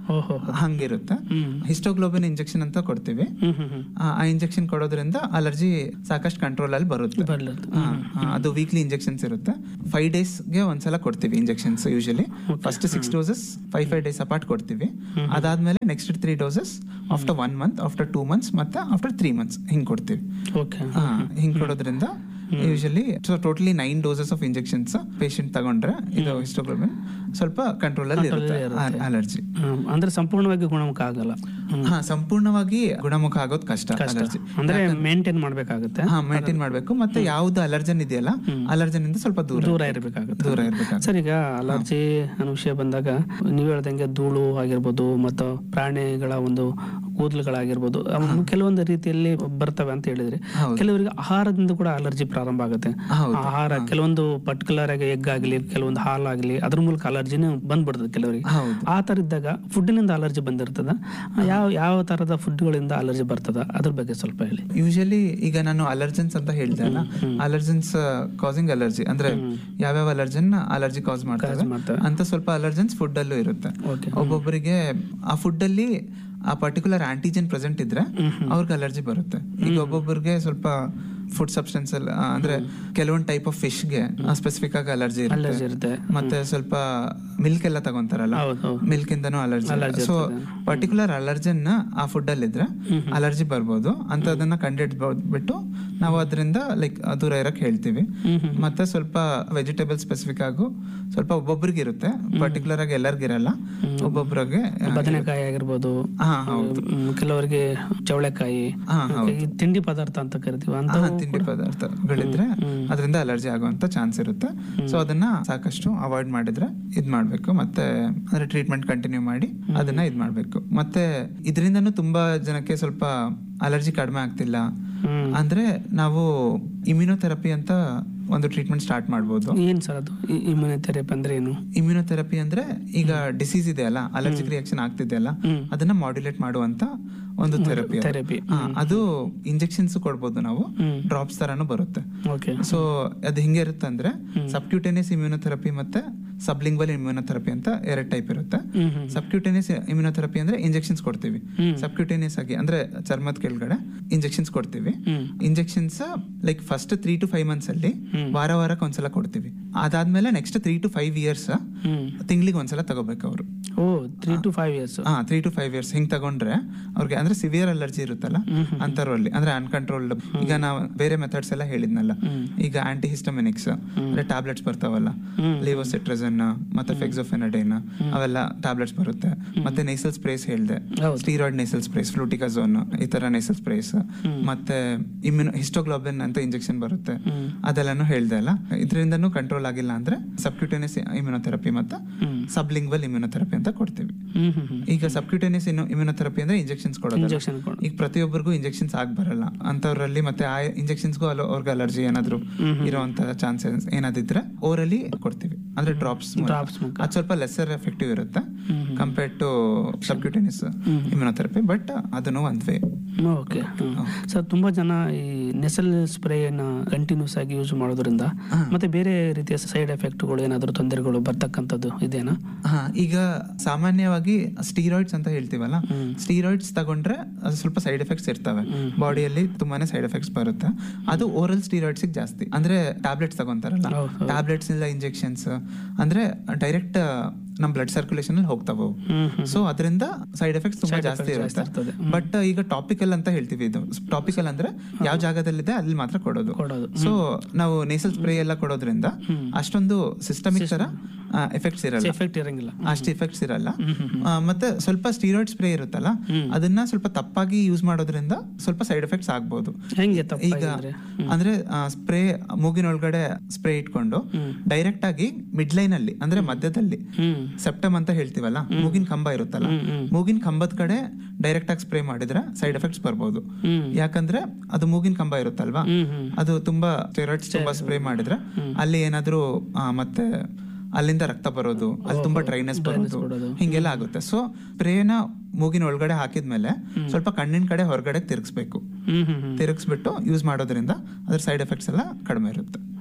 ಓಹೋ ಹಂಗಿರುತ್ತೆ ಹಿಸ್ಟೋಗ್ಲೋಬಿನ್ ಇಂಜೆಕ್ಷನ್ ಅಂತ ಕೊಡ್ತೀವಿ ಹ್ಮ್ ಹ್ಮ್ ಹ್ಮ್ ಆ- ಆ ಇಂಜೆಕ್ಷನ್ ಕೊಡೋದ್ರಿಂದ ಅಲರ್ಜಿ ಸಾಕಷ್ಟು ಕಂಟ್ರೋಲ್ ಅಲ್ಲಿ ಬರುತ್ತೆ ಬರ್ಲತ್ತು. ಆ, ಆ, ಅದು ವೀಕ್ಲಿ ಇಂಜೆಕ್ಷನ್ಸ್ ಇರುತ್ತೆ ಫೈವ್ ಡೇಸ್ಗೆ ಒಂದ್ಸಲ ಕೊಡ್ತೀವಿ injections usually first six doses five five days apart ಕೊಡ್ತೀವಿ ಅದಾದ್ಮೇಲೆ next three doses after one month after two months ಮತ್ತೆ ಆಫ್ಟರ್ ತ್ರೀ ಮಂತ್ಸ್ ಹಿಂಗ್ ಕೊಡ್ತೀವಿ ಓಕೆ ಆ, ಹಿಂಗ್ ಕೊಡೋದ್ರಿಂದ usually so totally nine doses of injections patient ತಗೊಂಡ್ರೆ ಇದು ಹಿಸ್ಟೋಗ್ಲೋಬಿನ್ ಸ್ವಲ್ಪ ಕಂಟ್ರೋಲ್ ಅಲ್ಲಿ ಇರುತ್ತೆ ಅಲರ್ಜಿ ಹ್ಮ್. ಅಂದ್ರೆ ಸಂಪೂರ್ಣವಾಗಿ ಗುಣಮುಖ ಆಗಲ್ಲ ಹ್ಮ್. ಹಾ ಸಂಪೂರ್ಣವಾಗಿ ಗುಣಮುಖ ಆಗೋದು ಕಷ್ಟ ಅಲರ್ಜಿ ಅಂದ್ರೆ ಮೇಂಟೈನ್ ಮಾಡ್ಬೇಕಾಗುತ್ತೆ ಹಾ ಮೇಂಟೈನ್ ಮಾಡ್ಬೇಕು ಮತ್ತೆ ಯಾವ್ದು ಅಲರ್ಜನ್ ಇದೆಯಲ್ಲ ಅಲರ್ಜನ್ ಇಂದ ಸ್ವಲ್ಪ ದೂರ ದೂರ ಇರಬೇಕಾಗುತ್ತೆ ದೂರ ಇರ್ಬೇಕಾಗುತ್ತೆ ಸರ್ ಈಗ ಅಲರ್ಜಿ ಅನ್ನೋ ವಿಷಯ ಬಂದಾಗ ನೀವು ಹೇಳ್ದಂಗೆ ಧೂಳು ಆಗಿರ್ಬೋದು ಮತ್ತು ಪ್ರಾಣಿಗಳ ಒಂದು ಕೂದಲುಗಳಾಗಿರ್ಬೋದು ಅವು ಕೆಲವೊಂದು ರೀತಿಯಲ್ಲಿ ಬರ್ತವೆ ಅಂತ ಹೇಳಿದ್ರಿ ಹೌದು. ಕೆಲವರಿಗೆ ಆಹಾರದಿಂದ ಕೂಡ ಅಲರ್ಜಿ ಪ್ರಾರಂಭ ಆಗುತ್ತೆ ಹೌದು. ಆಹಾರ ಕೆಲವೊಂದು ಪರ್ಟಿಕ್ಯುಲರ್ ಆಗಿ ಎಗ್ ಆಗಲಿ ಕೆಲವೊಂದು ಹಾಲಾಗಲಿ ಅದ್ರ ಮೂಲಕ ಅಲರ್ಜಿನೇ ಬಂದ್ಬಿಡ್ತದೆ ಕೆಲವರಿಗೆ ಹೌದು ಆ ಥರ ಇದ್ದಾಗ ಫುಡ್ಡಿನಿಂದ ಅಲರ್ಜಿ ಬಂದಿರ್ತದ ಯಾವ ಯಾವ ಥರದ ಫುಡ್ಗಳಿಂದ ಅಲರ್ಜಿ ಬರ್ತದ ಅದ್ರ ಬಗ್ಗೆ ಸ್ವಲ್ಪ ಹೇಳಿ ಯೂಶಲಿ ಈಗ ನಾನು ಅಲರ್ಜನ್ಸ್ ಅಂತ ಹೇಳ್ದೆ ಅಲ್ಲ ಅಲರ್ಜನ್ಸ್ ಕಾಸಿಂಗ್ ಅಲರ್ಜಿ ಅಂದ್ರೆ ಯಾವ್ಯಾವ ಅಲರ್ಜನ್ ಅಲರ್ಜಿ ಕಾಸ್ ಮಾಡ್ತಾರೆ ಮಾಡ್ತವೆ. ಅಂತ ಸ್ವಲ್ಪ ಅಲರ್ಜನ್ಸ್ ಫುಡ್ ಅಲ್ಲೂ ಇರುತ್ತೆ Okay. ಒಬ್ಬೊಬ್ಬರಿಗೆ ಆ ಫುಡ್ ಅಲ್ಲಿ ಆ ಪರ್ಟಿಕ್ಯುಲರ್ ಆಂಟಿಜನ್ ಪ್ರೆಸೆಂಟ್ ಇದ್ರೆ ಅವ್ರಿಗೆ ಅಲರ್ಜಿ ಬರುತ್ತೆ ಈಗ ಒಬ್ಬೊಬ್ಬರಿಗೆ ಸ್ವಲ್ಪ ಫುಡ್ ಸಬ್ಸ್ಟೆನ್ಸ್ ಅಂದ್ರೆ ಕೆಲವೊಂದು ಟೈಪ್ ಆಫ್ ಫಿಶ್ಗೆ ಸ್ಪೆಸಿಫಿಕ್ ಆಗಿ ಅಲರ್ಜಿ ಅಲರ್ಜಿ ಇರುತ್ತೆ ಇರುತ್ತೆ ಮತ್ತೆ ಸ್ವಲ್ಪ ಮಿಲ್ಕ್ ಎಲ್ಲ ತಗೊಂತಾರಲ್ಲ ಹೌದು ಹೌದು ಮಿಲ್ಕ್ ಇಂದನೂ ಅಲರ್ಜಿ ಸೊ ಪರ್ಟಿಕ್ಯುಲರ್ ಅಲರ್ಜನ್ ಆ ಫುಡ್ ಅಲ್ಲಿ ಇದ್ರೆ ಅಲರ್ಜಿ ಬರ್ಬೋದು ಅಂತ ಅದನ್ನ ಕಂಡಿಡ್ಬಿಟ್ಟು ನಾವು ಅದರಿಂದ ಲೈಕ್ ದೂರ ಇರಕ್ ಹೇಳ್ತೀವಿ ಮತ್ತೆ ಸ್ವಲ್ಪ ವೆಜಿಟೇಬಲ್ ಸ್ಪೆಸಿಫಿಕ್ ಆಗು ಸ್ವಲ್ಪ ಒಬ್ಬೊಬ್ರಿಗೆ ಇರುತ್ತೆ ಪರ್ಟಿಕ್ಯುಲರ್ ಆಗಿ ಎಲ್ಲರಿಗೂ ಇರಲ್ಲ ಒಬ್ಬೊಬ್ರಿಗೆ ಬದನೆಕಾಯಿ ಆಗಿರ್ಬೋದು ಹಾ ಹೌದು ಹ್ಮ್, ಕೆಲವರಿಗೆ ಚವಳೆಕಾಯಿ ಹಾ ಹೌದು ಈ ತಿಂಡಿ ಪದಾರ್ಥ ಅಂತ ಕರಿತೀವಿ ಅಂತ ಹಾ, ತಿಂಡಿ ಪದಾರ್ಥಗಳಿದ್ರೆ ಅದರಿಂದ ಅಲರ್ಜಿ ಆಗುವಂತ ಚಾನ್ಸ್ ಇರುತ್ತೆ ಸೊ ಅದನ್ನ ಸಾಕಷ್ಟು ಅವಾಯ್ಡ್ ಮಾಡಿದ್ರೆ ಇದ್ ಮಾಡ್ಬೇಕು ಮತ್ತೆ ಅಂದ್ರೆ ಟ್ರೀಟ್ಮೆಂಟ್ ಕಂಟಿನ್ಯೂ ಮಾಡಿ ಅದನ್ನ ಇದ್ ಮಾಡ್ಬೇಕು ಮತ್ತೆ ಇದರಿಂದನೂ ತುಂಬಾ ಜನಕ್ಕೆ ಸ್ವಲ್ಪ ಅಲರ್ಜಿ ಕಡಿಮೆ ಆಗ್ತಿಲ್ಲ ಅಂದ್ರೆ ನಾವು ಇಮ್ಯುನೋಥೆರಪಿ ಅಂತ ಒಂದು ಟ್ರೀಟ್ಮೆಂಟ್ ಸ್ಟಾರ್ಟ್ ಮಾಡ್ಬೋದು ಏನ್ ಸರ್ ಅದು ಇಮ್ಯುನಿಥೆರಪಿ ಅಂದ್ರೆ ಏನು ಇಮ್ಯುನೋಥೆರಪಿ ಅಂದ್ರೆ ಈಗ ಡಿಸೀಸ್ ಇದೆ ಅಲ್ಲ ಅಲರ್ಜಿಕ್ ರಿಯಾಕ್ಷನ್ ಆಗ್ತಿದೆಯಲ್ಲ ಅದನ್ನ ಮಾಡ್ಯುಲೇಟ್ ಮಾಡುವಂತ ಒಂದು ಥೆರಪಿ ಥೆರಪಿ ಅದು ಇಂಜೆಕ್ಷನ್ಸ್ ಕೊಡ್ಬೋದು ನಾವು ಡ್ರಾಪ್ಸ್ ತರಾನು ಬರುತ್ತೆ ಓಕೆ ಸೊ ಅದು ಹಿಂಗೆ ಇರುತ್ತೆ ಅಂದ್ರೆ ಸಬ್ಕ್ಯೂಟೇನಿಯಸ್ ಇಮ್ಯುನೋಥೆರಪಿ ಮತ್ತೆ ಸಬ್ಲಿಂಗ್ವಲ್ ಇಮ್ಯುನೋಥೆರಪಿ ಅಂತ ಎರಡು ಟೈಪ್ ಇರುತ್ತೆ ಸಬ್ಕ್ಯೂಟೇನಿಯಸ್ ಇಮ್ಯುನೋಥೆರಪಿ ಅಂದ್ರೆ ಇಂಜೆಕ್ಷನ್ಸ್ ಕೊಡ್ತೀವಿ ಸಬ್ಕ್ಯೂಟೇನಿಯಸ್ ಆಗಿ ಅಂದ್ರೆ ಚರ್ಮದ ಕೆಳಗಡೆ ಇಂಜೆಕ್ಷನ್ಸ್ ಕೊಡ್ತೀವಿ injections like first three to five months ಅಲ್ಲಿ ವಾರ ವಾರಕ್ಕೆ ಒಂದ್ಸಲ ಕೊಡ್ತೀವಿ ಅದಾದ್ಮೇಲೆ next three to five years ತಿಂಗಳಿಗೆ ಒಂದ್ಸಲ ತಗೋಬೇಕು ಅವರು oh three to five years ಹಾ ತ್ರೀ ಟು ಫೈವ್ ಇಯರ್ಸ್ ಹಿಂಗ್ ತಗೊಂಡ್ರೆ ಅವ್ರಿಗೆ ಅಂದ್ರೆ ಸಿವಿಯರ್ ಅಲರ್ಜಿ ಇರುತ್ತಲ್ಲ ಅಂತರಲ್ಲಿ ಅಂದ್ರೆ ಅನ್ಕಂಟ್ರೋಲ್ಡ್ ಈಗ ನಾವು ಬೇರೆ ಮೆಥಡ್ಸ್ ಎಲ್ಲ ಹೇಳಿದ್ನಲ್ಲ ಈಗ ಆಂಟಿ ಹಿಸ್ಟಮಿನಿಕ್ಸ್ ಅಂದ್ರೆ ಟ್ಯಾಬ್ಲೆಟ್ಸ್ ಬರ್ತಾವಲ್ಲ ಲಿವೋಸಿಟ್ರಜನ್ ಮತ್ತೆ ಫೆಕ್ಸೋಫೆನಡೈನ್ ಅವೆಲ್ಲ ಟ್ಯಾಬ್ಲೆಟ್ಸ್ ಬರುತ್ತೆ ಮತ್ತೆ ನೇಸಲ್ ಸ್ಪ್ರೇಸ್ ಹೇಳ್ದೆ ಸ್ಟೀರಾಯ್ಡ್ ನೇಸಲ್ ಸ್ಪ್ರೇಸ್ ಫ್ಲೂಟಿಕಾಝೋನ್ ಈ ತರ ನೇಸಲ್ ಸ್ಪ್ರೇಸ್ ಮತ್ತೆ ಇಮ್ಯುನೋ ಹಿಸ್ಟೋಗ್ಲೋಬಿನ್ ಅಂತ ಇಂಜೆಕ್ಷನ್ ಬರುತ್ತೆ ಅದೆಲ್ಲಾನು ಹೇಳ್ದೆ ಅಲ್ಲ ಇದರಿಂದನೂ ಕಂಟ್ರೋಲ್ ಆಗಿಲ್ಲ ಅಂದ್ರೆ ಸಬ್ಕ್ಯೂಟೇನಿಯಸ್ ಇಮ್ಯುನೋಥೆರಪಿ ಮತ್ತೆ ಸಬ್ಲಿಂಗ್ವಲ್ ಇಮ್ಯುನೋಥೆರಪಿ ಅಂತ ಕೊಡ್ತೀವಿ ಹ್ಮ್ ಹ್ಮ್ ಹ್ಮ್ ಈಗ ಸಬ್ಕ್ಯೂಟೇನಿಯಸ್ ಇಮ್ಯುನೋಥೆರಪಿ ಅಂದ್ರೆ ಇಂಜೆಕ್ಷನ್ಸ್ ಕೊಡೋದು ಇಂಜೆಕ್ಷನ್ ಕೊಡು ಈಗ ಪ್ರತಿಯೊಬ್ಬರಿಗೂ ಇಂಜೆಕ್ಷನ್ಸ್ ಆಗ್ ಬರಲ್ಲ ಅಂತವ್ರಲ್ಲಿ ಮತ್ತೆ ಆ ಇಂಜೆಕ್ಷನ್ಸ್ಗೂ ಅಲ್ಲ ಅವ್ರಿಗೆ ಅಲರ್ಜಿ ಏನಾದ್ರು ಇರೋಂತ ಚಾನ್ಸಸ್ ಏನಾದಿದ್ರೆ ಓರಲಿ ಕೊಡ್ತೀವಿ ಅಂದ್ರೆ ಡ್ರಾಪ್ಸ್ Drops ಮೂಲಕ. ಅದು ಸ್ವಲ್ಪ ಲೆಸರ್ ಎಫೆಕ್ಟಿವ್ ಇರುತ್ತೆ compared to subcutaneous immunotherapy but ಅದನ್ನು ಒಂದ್ ವೇ ಓಕೆ ಸರ್ ತುಂಬಾ ಜನ ಈ ನೆಸಲ್ ಸ್ಪ್ರೇನ ಕಂಟಿನ್ಯೂಸ್ ಆಗಿ ಯೂಸ್ ಮಾಡೋದ್ರಿಂದ ಮತ್ತೆ ಬೇರೆ ರೀತಿಯ ಸೈಡ್ ಎಫೆಕ್ಟ್ಗಳು ಏನಾದರೂ ತೊಂದರೆಗಳು ಬರ್ತಕ್ಕಂಥದ್ದು ಇದೇನಾ ಹಾ ಈಗ ಸಾಮಾನ್ಯವಾಗಿ ಸ್ಟೀರಾಯ್ಡ್ಸ್ ಅಂತ ಹೇಳ್ತೀವಲ್ಲ ಸ್ಟೀರಾಯ್ಡ್ಸ್ ತಗೊಂಡ್ರೆ ಅದು ಸ್ವಲ್ಪ ಸೈಡ್ ಎಫೆಕ್ಟ್ಸ್ ಇರ್ತವೆ ಬಾಡಿಯಲ್ಲಿ ತುಂಬಾನೇ ಸೈಡ್ ಎಫೆಕ್ಟ್ಸ್ ಬರುತ್ತೆ ಅದು ಓರಲ್ ಸ್ಟೀರಾಯ್ಡ್ಸ್ ಜಾಸ್ತಿ ಅಂದ್ರೆ ಟ್ಯಾಬ್ಲೆಟ್ಸ್ ತಗೊಂತಾರಲ್ಲ ಹೌದು, ಹೌದು. ಟ್ಯಾಬ್ಲೆಟ್ಸ್ ಇಲ್ಲ ಇಂಜೆಕ್ಷನ್ಸ್ ಅಂದ್ರೆ ಡೈರೆಕ್ಟ್ ನಮ್ ಬ್ಲಡ್ ಸರ್ಕ್ಯುಲೇಷನ್ ಅಲ್ಲಿ ಹೋಗ್ತಾವ ಸೊ ಅದರಿಂದ ಸೈಡ್ ಎಫೆಕ್ಟ್ಸ್ ತುಂಬಾ Side ಜಾಸ್ತಿ effects ಜಾಸ್ತಿ ಇರುತ್ತೆ ಇರ್ತದೆ. ಬಟ್ ಈಗ ಟಾಪಿಕಲ್ ಅಂತ ಹೇಳ್ತೀವಿ ಇದು ಟಾಪಿಕಲ್ ಅಂದ್ರೆ ಯಾವ ಜಾಗದಲ್ಲಿದೆ ಅಲ್ಲಿ ಮಾತ್ರ ಕೊಡೋದು ಕೊಡೋದು. ಸೊ ನಾವು ನೇಸಲ್ ಸ್ಪ್ರೇ ಎಲ್ಲ ಕೊಡೋದ್ರಿಂದ ಅಷ್ಟೊಂದು ಸಿಸ್ಟಮಿಕ್ ತರ ಎಫೆಕ್ಟ್ಸ್ ಇರಲ್ಲ ಎಫೆಕ್ಟ್ ಇರಂಗಿಲ್ಲ ಅಷ್ಟು ಇಫೆಕ್ಟ್ಸ್ ಇರಲ್ಲ ಆ, ಮತ್ತೆ ಸ್ವಲ್ಪ ಸ್ಟೀರಾಯ್ಡ್ ಸ್ಪ್ರೇ ಇರುತ್ತಲ್ಲ ಅದನ್ನ ಸ್ವಲ್ಪ ತಪ್ಪಾಗಿ ಯೂಸ್ ಮಾಡೋದ್ರಿಂದ ಸ್ವಲ್ಪ ಸೈಡ್ ಎಫೆಕ್ಟ್ಸ್ ಆಗ್ಬೋದು ಹೆಂಗೆ ತಪ್ಪ ಈಗ ಅಂದ್ರೆ ಸ್ಪ್ರೇ ಮೂಗಿನೊಳಗಡೆ ಸ್ಪ್ರೇ ಇಟ್ಕೊಂಡು ಡೈರೆಕ್ಟ್ ಆಗಿ ಮಿಡ್ ಲೈನ್ ಅಲ್ಲಿ ಅಂದ್ರೆ ಮಧ್ಯದಲ್ಲಿ ಹ್ಮ್ ಸೆಪ್ಟಮ್ ಅಂತ ಹೇಳ್ತೀವಲ್ಲ ಮೂಗಿನ ಕಂಬ ಇರುತ್ತಲ್ಲ ಮೂಗಿನ ಕಂಬದ ಕಡೆ ಡೈರೆಕ್ಟ್ ಆಗಿ ಸ್ಪ್ರೇ ಮಾಡಿದ್ರೆ ಸೈಡ್ ಎಫೆಕ್ಟ್ಸ್ ಬರ್ಬೋದು ಯಾಕಂದ್ರೆ ಅದು ಮೂಗಿನ ಕಂಬ ಇರುತ್ತಲ್ವಾ ಅದು ತುಂಬಾ ಸ್ಟೆರಾಯ್ಡ್ಸ್ ತುಂಬಾ ಸ್ಪ್ರೇ ಮಾಡಿದ್ರೆ ಅಲ್ಲಿ ಏನಾದ್ರೂ ಆ, ಮತ್ತೆ ಅಲ್ಲಿಂದ ರಕ್ತ ಬರೋದು ಅಲ್ಲಿ ತುಂಬಾ ಡ್ರೈನೆಸ್ ಬರೋದು ಹಿಂಗೆಲ್ಲ ಆಗುತ್ತೆ ಸೊ ಸ್ಪ್ರೇನ ಮೂಗಿನ ಒಳಗಡೆ ಹಾಕಿದ್ಮೇಲೆ ಸ್ವಲ್ಪ ಕಣ್ಣಿನ ಕಡೆ ಹೊರಗಡೆ ತಿರ್ಗಿಸ್ಬೇಕು ಹ್ಮ್ ಹ್ಮ್ ಹ್ಮ್ ತಿರುಗಿಸ್ಬಿಟ್ಟು ಯೂಸ್ ಮಾಡೋದ್ರಿಂದ ಅದ್ರ ಸೈಡ್ ಎಫೆಕ್ಟ್ಸ್ ಎಲ್ಲ ಕಡಿಮೆ ಇರುತ್ತೆ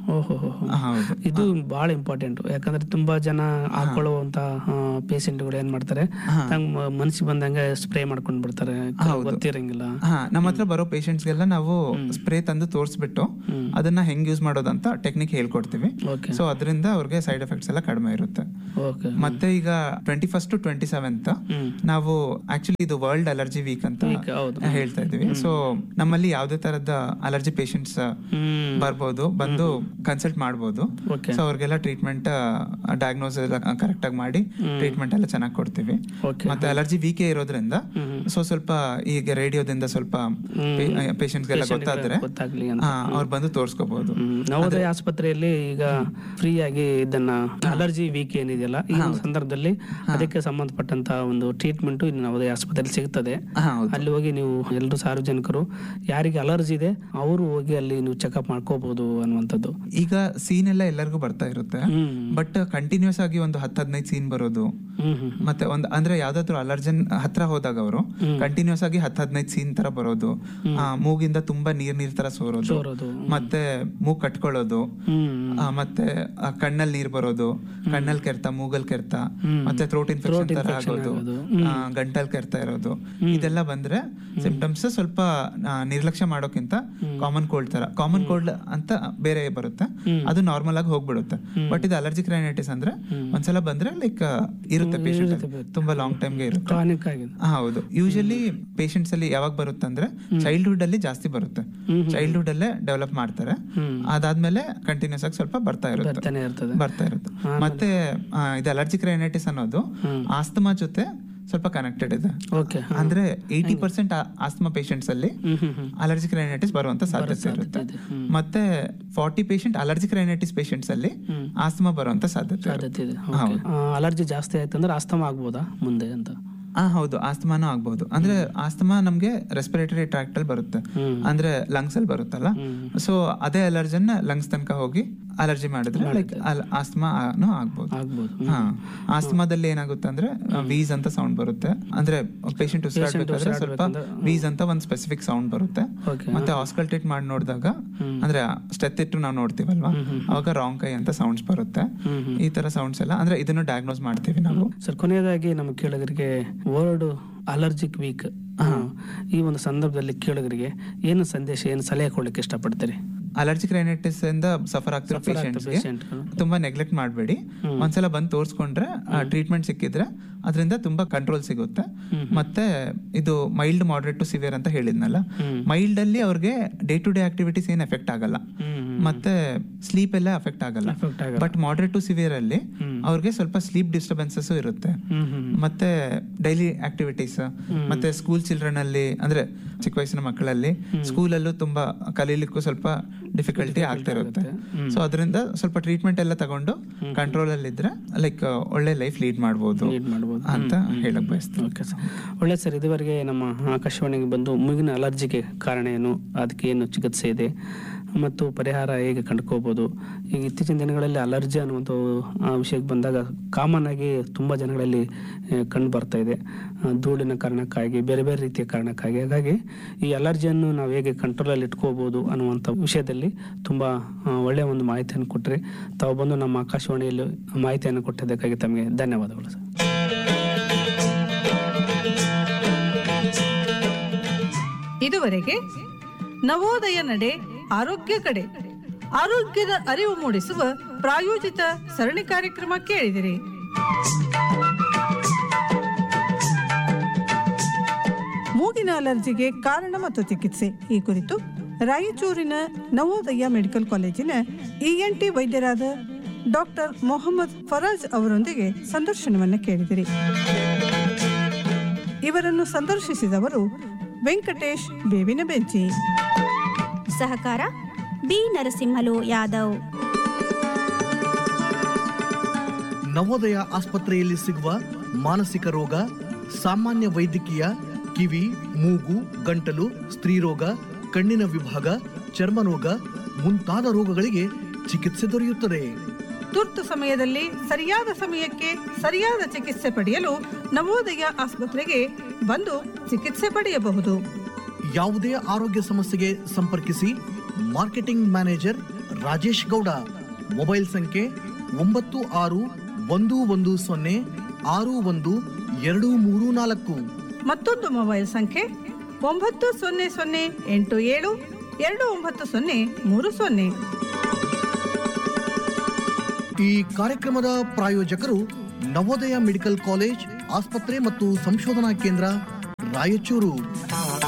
ಓಹೋ ಹೋ ಹೋ. ಹೌದು ಇದು ಬಹಳ ಇಂಪಾರ್ಟೆಂಟ್ ಯಾಕಂದ್ರೆ ತುಂಬಾ ಜನ ಹಾಕೊಳ್ಳುವಂತ ಪೇಷಂಟ್ಗಳು ಏನ್ ಮಾಡ್ತಾರೆ ತಂಗ್ ಮನಸ್ಸಿಗೆ ಬಂದಂಗೆ ಸ್ಪ್ರೇ ಮಾಡ್ಕೊಂಡ್ ಬಿಡ್ತಾರೆ ಕೆಲವ್ರಿಗೆ ಗೊತ್ತಿರಂಗಿಲ್ಲ ಹಾ ನಮ್ಮ ಹತ್ರ ಬರೋ ಪೇಷಂಟ್ಸ್ಗೆಲ್ಲ ನಾವು ಸ್ಪ್ರೇ ತಂದು ತೋರಿಸ್ಬಿಟ್ಟು ಅದನ್ನ ಹೆಂಗ್ ಯೂಸ್ ಮಾಡೋದಂತ ಟೆಕ್ನಿಕ್ ಹೇಳ್ಕೊಡ್ತೀವಿ ಓಕೆ ಸೊ ಅದರಿಂದ ಅವ್ರಿಗೆ ಸೈಡ್ ಎಫೆಕ್ಟ್ಸ್ ಎಲ್ಲ ಕಡಿಮೆ ಇರುತ್ತೆ ಓಕೆ ಮತ್ತೆ ಈಗ twenty first to twenty seventh hmm ನಾವು ಆಕ್ಚುಲಿ ಇದು ವರ್ಲ್ಡ್ ಅಲರ್ಜಿ ವೀಕ್ ಅಂತ ಹೌದು ಹೇಳ್ತಾ ಇದೀವಿ ಸೊ ನಮ್ಮಲ್ಲಿ ಯಾವುದೇ ತರದ ಅಲರ್ಜಿ ಪೇಷಂಟ್ಸ್ ಹ್ಮ್ ಬರ್ಬೋದು ಬಂದು ಕನ್ಸಲ್ಟ್ ಮಾಡ್ಬೋದು ಓಕೆ ಸೊ ಅವ್ರಿಗೆಲ್ಲ ಟ್ರೀಟ್ಮೆಂಟ್ ಡಯಾಗ್ನೋಸ್ ಎಲ್ಲ ಕರೆಕ್ಟ್ ಆಗಿ ಮಾಡಿ ಟ್ರೀಟ್ಮೆಂಟ್ ಎಲ್ಲ ಚೆನ್ನಾಗಿ ಕೊಡ್ತೀವಿ ಓಕೆ ಮತ್ತೆ ಅಲರ್ಜಿ ವೀಕೆ ಇರೋದ್ರಿಂದ ಸೊ ಸ್ವಲ್ಪ ಈಗ ರೇಡಿಯೋದಿಂದ ಸ್ವಲ್ಪ ಪೇಷಂಟ್ಸ್ಗೆಲ್ಲ ಗೊತ್ತಾದ್ರೆ ಗೊತ್ತಾಗ್ಲಿ ಅಂತ ಅವ್ರು ಬಂದು ತೋರಿಸ್ಕೋಬಹುದು ಹ್ಮ್. ನವೋದಯ ಆಸ್ಪತ್ರೆಯಲ್ಲಿ ಈಗ ಫ್ರೀ ಆಗಿ ಇದನ್ನ ಅಲರ್ಜಿ ವೀಕ್ ಏನಿದೆಯಲ್ಲ ಈ ಒಂದು ಸಂದರ್ಭದಲ್ಲಿ ಅದಕ್ಕೆ ಸಂಬಂಧಪಟ್ಟಂತ ಒಂದು ಟ್ರೀಟ್ಮೆಂಟ್ ಇಲ್ಲಿ ನವೋದಯ ಆಸ್ಪತ್ರೆಯಲ್ಲಿ ಸಿಗ್ತದೆ ಹೌದು ಅಲ್ಲಿ ಹೋಗಿ ನೀವು ಎಲ್ಲರೂ ಸಾರ್ವಜನಿಕರು ಯಾರಿಗೆ ಅಲರ್ಜಿ ಇದೆ ಅವರು ಹೋಗಿ ಅಲ್ಲಿ ನೀವು ಚೆಕಪ್ ಮಾಡ್ಕೋಬಹುದು ಅನ್ನುವಂಥದ್ದು ಈಗ ಸೀನ್ ಎಲ್ಲ ಎಲ್ಲರಿಗೂ ಬರ್ತಾ ಇರುತ್ತೆ ಹ್ಮ್ ಬಟ್ ಕಂಟಿನ್ಯೂಸ್ ಆಗಿ ಒಂದು ಹತ್ತು ಹದಿನೈದು ಸೀನ್ ಬರೋದು ಹ್ಮ್ ಹ್ಮ್ ಮತ್ತೆ ಒಂದ್ ಅಂದ್ರೆ ಯಾವ್ದಾದ್ರು ಅಲರ್ಜನ್ ಹತ್ರ ಹೋದಾಗ ಅವರು ಕಂಟಿನ್ಯೂಸ್ ಆಗಿ ಹತ್ತು ಹದಿನೈದು ಸೀನ್ ತರ ಬರೋದು ಆ, ಮೂಗಿಂದ ತುಂಬಾ ನೀರ್ ನೀರ್ ತರ ಸೋರೋದು ಸೋರೋದು. ಮತ್ತೆ ಮೂಗ್ ಕಟ್ಕೊಳ್ಳೋದು ಹ್ಮ್ ಆ, ಮತ್ತೆ ಆ, ಕಣ್ಣಲ್ಲಿ ನೀರ್ ಬರೋದು ಕಣ್ಣಲ್ಲಿ ಕೆರ್ತ ಮೂಗಲ್ ಕೆರ್ತ ಮತ್ತೆ ಥ್ರೋಟ್ ಇನ್ಫೆಕ್ಷನ್ ತರ ಆಗೋದು ಆ, ಗಂಟಲ್ ಕೆರ್ತ ಇರೋದು ಇದೆಲ್ಲ ಬಂದ್ರೆ ಸಿಂಪ್ಟಮ್ಸ್ ಸ್ವಲ್ಪ ಆ, ನಿರ್ಲಕ್ಷ್ಯ ಮಾಡೋಕ್ಕಿಂತ ಕಾಮನ್ ಕೋಲ್ಡ್ ತರ ಕಾಮನ್ ಕೋಲ್ಡ್ ಅಂತ ಬೇರೆ ಬರುತ್ತೆ ಅದು ನಾರ್ಮಲ್ ಆಗಿ ಹೋಗ್ಬಿಡುತ್ತೆ ಬಟ್ ಇದು ಅಲರ್ಜಿಕ್ ರೈನೈಟಿಸ್ ಅಂದ್ರೆ ಒಂದ್ಸಲ ಬಂದ್ರೆ ಲೈಕ್ ಇರುತ್ತೆ ಪೇಷಂಟ್ ತುಂಬಾ ಲಾಂಗ್ ಟೈಮ್ಗೆ ಇರುತ್ತೆ ಕ್ರಾನಿಕ್ ಆಗಿದೆ ಆ, ಹೌದು ಯೂಶಲಿ ಪೇಷಂಟ್ಸ್ ಅಲ್ಲಿ ಯಾವಾಗ ಬರುತ್ತೆ ಅಂದ್ರೆ ಚೈಲ್ಡ್ಹುಡ್ ಅಲ್ಲಿ ಜಾಸ್ತಿ ಬರುತ್ತೆ ಚೈಲ್ಡ್ಹುಡ್ ಅಲ್ಲೇ ಡೆವಲಪ್ ಮಾಡ್ತಾರೆ ಅದಾದ್ಮೇಲೆ ಕಂಟಿನ್ಯೂಸ್ ಆಗಿ ಸ್ವಲ್ಪ ಬರ್ತಾ ಇರುತ್ತೆ ಬರ್ತಾನೆ ಇರ್ತದೆ ಬರ್ತಾ ಇರುತ್ತೆ ಮತ್ತೆ ಆ, ಇದು ಅಲರ್ಜಿಕ್ ರೈನೈಟಿಸ್ ಅನ್ನೋದು ಆಸ್ತಮಾ ಜೊತೆ ಸ್ವಲ್ಪ ಕನೆಕ್ಟೆಡ್ ಇದೆ ಓಕೆ ಅಂದ್ರೆ ಏಯ್ಟಿ ಪರ್ಸೆಂಟ್ ಆಸ್ತಮಾ ಪೇಷಂಟ್ಸ್ ಅಲ್ಲಿ ಹ್ಮ್ ಹ್ಮ್ ಹ್ಮ್ ಅಲರ್ಜಿಕ್ ರೈನೈಟಿಸ್ ಬರುವಂತ ಸಾಧ್ಯತೆ ಇರುತ್ತೆ ಮತ್ತೆ forty patient allergic rhinitis patients ಅಲ್ಲಿ ಆಸ್ತಮಾ ಬರುವಂತ ಸಾಧ್ಯತೆ ಇರುತ್ತೆ ಸಾಧ್ಯತೆ ಇದೆ ಅಲರ್ಜಿ ಜಾಸ್ತಿ ಆಯ್ತು ಅಂದ್ರೆ ಅಸ್ತಮ ಆಗ್ಬೋದಾ ಮುಂದೆ ಅಂತ ಆ ಹೌದು ಆಸ್ತಮಾನು ಆಗ್ಬಹುದು ಅಂದ್ರೆ ಆಸ್ತಮಾ ನಮ್ಗೆ ರೆಸ್ಪಿರೇಟರಿ ಟ್ರಾಕ್ಟ್ ಅಲ್ಲಿ ಬರುತ್ತೆ ಅಂದ್ರೆ ಲಂಗ್ಸ್ ಅಲ್ಲಿ ಬರುತ್ತಲ್ಲ ಸೊ ಅದೇ ಅಲರ್ಜನ್ ಲಂಗ್ಸ್ ತನಕ ಹೋಗಿ ಅಲರ್ಜಿ ಮಾಡಿದ್ರೆ ಲೈಕ್ ಆಸ್ತಮಾ ಆಗ್ಬಹುದು ಆಗ್ಬೋದು ಹಾ ಆಸ್ತಮಾದಲ್ಲಿ ಏನಾಗುತ್ತೆ ಅಂದ್ರೆ ವೀಸ್ ಅಂತ ಸೌಂಡ್ ಬರುತ್ತೆ ಅಂದ್ರೆ ಪೇಷಂಟ್ ಉಸಿರಾಡ್ಬೇಕಾದ್ರೆ ಸ್ವಲ್ಪ ವೀಸ್ ಅಂತ ಒಂದ್ ಸ್ಪೆಸಿಫಿಕ್ ಸೌಂಡ್ ಬರುತ್ತೆ ಓಕೆ ಮತ್ತೆ ಹಾಸ್ಕಲ್ಟೇಟ್ ಮಾಡಿ ನೋಡಿದಾಗ ಅಂದ್ರೆ ಸ್ಟೆತ್ ಇಟ್ಟು ನಾವು ನೋಡ್ತೀವಲ್ವಾ ಅವಾಗ ರಾಂಗ್ ಕೈ ಅಂತ ಸೌಂಡ್ಸ್ ಬರುತ್ತೆ ಈ ತರ ಸೌಂಡ್ಸ್ ಎಲ್ಲ ಅಂದ್ರೆ ಇದನ್ನು ಡಯಾಗ್ನೋಸ್ ಮಾಡ್ತೀವಿ ನಾವು ಸರ್ ಕೊನೆಯದಾಗಿ ನಮ್ಮ ಕೇಳುಗರಿಗೆ ವರ್ಲ್ಡ್ ಅಲರ್ಜಿಕ್ ವೀಕ್ ಈ ಒಂದು ಸಂದರ್ಭದಲ್ಲಿ ಕೇಳುಗರಿಗೆ ಏನು ಸಂದೇಶ ಏನು ಸಲಹೆ ಕೊಡ್ಲಿಕ್ಕೆ ಇಷ್ಟಪಡ್ತೀರಿ ಅಲರ್ಜಿಕ್ ರೈನೈಟಿಸ್ ಇಂದ ಸಫರ್ ಆಗ್ತಿರೋ ಪೇಷಂಟ್ಸ್ಗೆ ಪೇಷಂಟ್ಗಳು ತುಂಬಾ ನೆಗ್ಲೆಕ್ಟ್ ಮಾಡಬೇಡಿ ಒಂದ್ಸಲ ಬಂದು ತೋರಿಸ್ಕೊಂಡ್ರೆ ಟ್ರೀಟ್ಮೆಂಟ್ ಸಿಕ್ಕಿದ್ರೆ ಅದರಿಂದ ತುಂಬಾ ಕಂಟ್ರೋಲ್ ಸಿಗುತ್ತೆ ಮತ್ತೆ ಇದು ಮೈಲ್ಡ್ ಮಾಡ್ರೇಟ್ ಟು ಸಿವಿಯರ್ ಅಂತ ಹೇಳಿದ್ನಲ್ಲ ಮೈಲ್ಡ್ ಅಲ್ಲಿ ಅವ್ರಿಗೆ ಡೇ ಟು ಡೇ ಆಕ್ಟಿವಿಟೀಸ್ ಏನ್ ಎಫೆಕ್ಟ್ ಆಗಲ್ಲ ಮತ್ತೆ ಸ್ಲೀಪ್ ಎಲ್ಲ ಎಫೆಕ್ಟ್ ಆಗಲ್ಲ Affect ಆಗಲ್ಲ. ಬಟ್ ಮಾಡ್ರೇಟ್ ಟು ಸಿವಿಯರ್ ಅಲ್ಲಿ ಅವ್ರಿಗೆ ಸ್ವಲ್ಪ ಸ್ಲೀಪ್ ಡಿಸ್ಟರ್ಬೆನ್ಸಸ್ ಇರುತ್ತೆ ಹ್ಮ್ ಹ್ಮ್ ಮತ್ತೆ ಡೈಲಿ ಆಕ್ಟಿವಿಟೀಸ್ ಮತ್ತೆ ಸ್ಕೂಲ್ ಚಿಲ್ಡ್ರನ್ ಅಲ್ಲಿ ಅಂದ್ರೆ ಚಿಕ್ಕ ವಯಸ್ಸಿನ ಮಕ್ಕಳಲ್ಲಿ ಸ್ಕೂಲಲ್ಲೂ ತುಂಬಾ ಕಲೀಲಿಕ್ಕೂ ಸ್ವಲ್ಪ ಡಿಫಿಕಲ್ಟಿ ಆಗ್ತಾ ಇರುತ್ತೆ ಸೊ ಅದರಿಂದ ಸ್ವಲ್ಪ ಟ್ರೀಟ್ಮೆಂಟ್ ಎಲ್ಲ ತಗೊಂಡು ಕಂಟ್ರೋಲ್ ಅಲ್ಲಿ ಇದ್ರೆ ಲೈಕ್ ಒಳ್ಳೆ ಲೈಫ್ ಲೀಡ್ ಮಾಡ್ಬೋದು ಲೀಡ್ ಮಾಡ್ಬೋದು ಅಂತ ಹೇಳಕ್ ಬಯಸ್ತೀನಿ ಓಕೆ ಸರ್ ಒಳ್ಳೆ ಸರ್ ಇದುವರೆಗೆ ನಮ್ಮ ಆಕಾಶವಾಣಿಗೆ ಬಂದು ಮೂಗಿನ ಅಲರ್ಜಿಗೆ ಕಾರಣ ಏನು ಅದಕ್ಕೆ ಏನು ಚಿಕಿತ್ಸೆ ಇದೆ ಮತ್ತು ಪರಿಹಾರ ಹೇಗೆ ಕಂಡುಕೋಬೋದು ಈಗ ಇತ್ತೀಚಿನ ದಿನಗಳಲ್ಲಿ ಅಲರ್ಜಿ ಅನ್ನುವಂಥ ಆ ವಿಷಯಕ್ಕೆ ಬಂದಾಗ ಕಾಮನ್ ಆಗಿ ತುಂಬ ಜನಗಳಲ್ಲಿ ಆ, ಕಂಡು ಬರ್ತಾ ಇದೆ ಆ, ಧೂಳಿನ ಕಾರಣಕ್ಕಾಗಿ ಬೇರೆ ಬೇರೆ ರೀತಿಯ ಕಾರಣಕ್ಕಾಗಿ ಹಾಗಾಗಿ ಈ ಅಲರ್ಜಿಯನ್ನು ನಾವು ಹೇಗೆ ಕಂಟ್ರೋಲಲ್ಲಿ ಇಟ್ಕೋಬೋದು ಅನ್ನುವಂಥ ವಿಷಯದಲ್ಲಿ ತುಂಬ ಆ, ಒಳ್ಳೆಯ ಒಂದು ಮಾಹಿತಿಯನ್ನು ಕೊಟ್ಟರೆ ತಾವು ಬಂದು ನಮ್ಮ ಆಕಾಶವಾಣಿಯಲ್ಲಿ ಮಾಹಿತಿಯನ್ನು ಕೊಟ್ಟಿದ್ದಕ್ಕಾಗಿ ತಮಗೆ ಧನ್ಯವಾದಗಳು ಸರ್ ಇದುವರೆಗೆ ನವೋದಯ ನಡೆ ಆರೋಗ್ಯ ಕಡೆ ಆರೋಗ್ಯದ ಅರಿವು ಮೂಡಿಸುವ ಪ್ರಾಯೋಜಿತ ಸರಣಿ ಕಾರ್ಯಕ್ರಮ ಕೇಳಿದಿರಿ ಮೂಗಿನ ಅಲರ್ಜಿಗೆ ಕಾರಣ ಮತ್ತು ಚಿಕಿತ್ಸೆ ಈ ಕುರಿತು ರಾಯಚೂರಿನ ನವೋದಯ ಮೆಡಿಕಲ್ ಕಾಲೇಜಿನ ಇಎನ್ಟಿ ವೈದ್ಯರಾದ ಡಾಕ್ಟರ್ ಮೊಹಮ್ಮದ್ ಫರಾಜ್ ಅವರೊಂದಿಗೆ ಸಂದರ್ಶನವನ್ನು ಕೇಳಿದಿರಿ ಇವರನ್ನು ಸಂದರ್ಶಿಸಿದವರು ವೆಂಕಟೇಶ್ ಬೇವಿನ ಬೆಂಚಿ ಸಹಕಾರ ಬಿ ನರಸಿಂಹಲು ಯಾದವ್ ನವೋದಯ ಆಸ್ಪತ್ರೆಯಲ್ಲಿ ಸಿಗುವ ಮಾನಸಿಕ ರೋಗ ಸಾಮಾನ್ಯ ವೈದ್ಯಕೀಯ ಕಿವಿ ಮೂಗು ಗಂಟಲು ಸ್ತ್ರೀರೋಗ ಕಣ್ಣಿನ ವಿಭಾಗ ಚರ್ಮರೋಗ ಮುಂತಾದ ರೋಗಗಳಿಗೆ ಚಿಕಿತ್ಸೆ ದೊರೆಯುತ್ತದೆ ತುರ್ತು ಸಮಯದಲ್ಲಿ ಸರಿಯಾದ ಸಮಯಕ್ಕೆ ಸರಿಯಾದ ಚಿಕಿತ್ಸೆ ಪಡೆಯಲು ನವೋದಯ ಆಸ್ಪತ್ರೆಗೆ ಬಂದು ಚಿಕಿತ್ಸೆ ಪಡೆಯಬಹುದು ಯಾವುದೇ ಆರೋಗ್ಯ ಸಮಸ್ಯೆಗೆ ಸಂಪರ್ಕಿಸಿ marketing manager Rajesh Gowda mobile ಸಂಖ್ಯೆ ಒಂಬತ್ತು ಆರು ಒಂದು ಒಂದು ಸೊನ್ನೆ ಆರು ಒಂದು ಎರಡು ಮೂರು ನಾಲ್ಕು ಮತ್ತೊಂದು ಮೊಬೈಲ್ ಸಂಖ್ಯೆ ಒಂಬತ್ತು ಸೊನ್ನೆ ಸೊನ್ನೆ ಎಂಟು ಏಳು ಎರಡು ಒಂಬತ್ತು ಸೊನ್ನೆ ಮೂರು ಸೊನ್ನೆ ಈ ಕಾರ್ಯಕ್ರಮದ ಪ್ರಾಯೋಜಕರು ನವೋದಯ ಮೆಡಿಕಲ್ ಕಾಲೇಜ್ ಆಸ್ಪತ್ರೆ ಮತ್ತು ಸಂಶೋಧನಾ ಕೇಂದ್ರ ರಾಯಚೂರು